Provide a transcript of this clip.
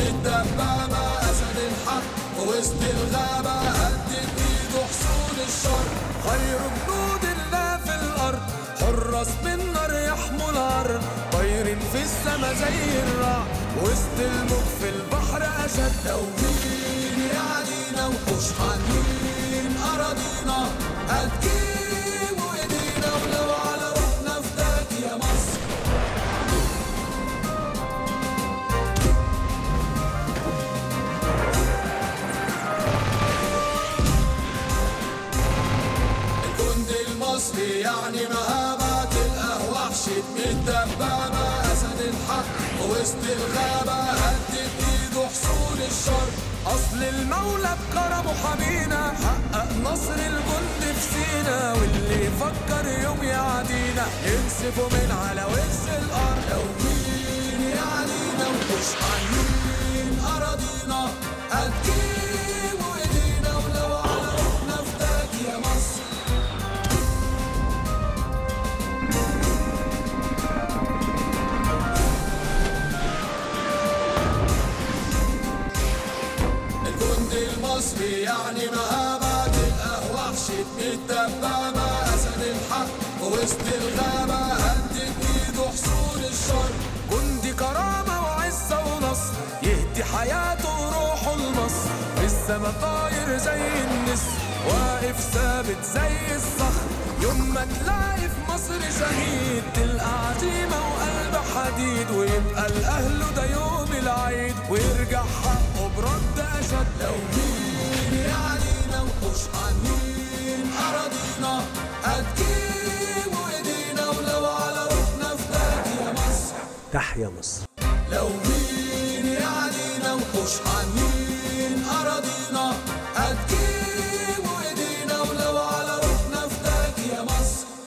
الدبابة أسد الحق وسط الغابة هدد إيده حصول الشر خير جنود الله في الأرض حراس بالنار يحموا الأرض طايرين في السما زي الرعد وسط الموج في البحر أشد لو مين يعنينا وحوش حنين أراضينا هتجيبوا إيدينا ولو على روحنا فداك يا مصر الجند المصري يعني مهابة تلقاه وحش متدبابة أسد الحق وسط الغابة هدد إيده حصول الشر أصل المولى بكرمه حمينا حقق نصر الجند في سينا واللي يفكر يوم يعدينا ينسفه من على وش الأرض لو مين يعنينا ومش عنين أراضينا هتجيبوا إيدينا ولو على روحنا فداك يا مصر الجند المصري يعني مهابة تلقاه وحش متدبابة أسد الحق وسط الغابة هدد إيده حصول الشر جندي كرامة وعزة ونصر يهدي حياته وروحه لمصر في السما طاير زي النسر واقف ثابت زي الصخر يوم ما تلاقي في مصر شهيد تلقى عزيمة وقلب حديد ويبقى لأهله ده يوم العيد ويرجع حقه برد أشد لو مين يعنينا وحوش عنين أراضينا هتجيبوا إيدينا ولو على روحنا فداك يا مصر تحيا مصر لو مين يعنينا وحوش عنين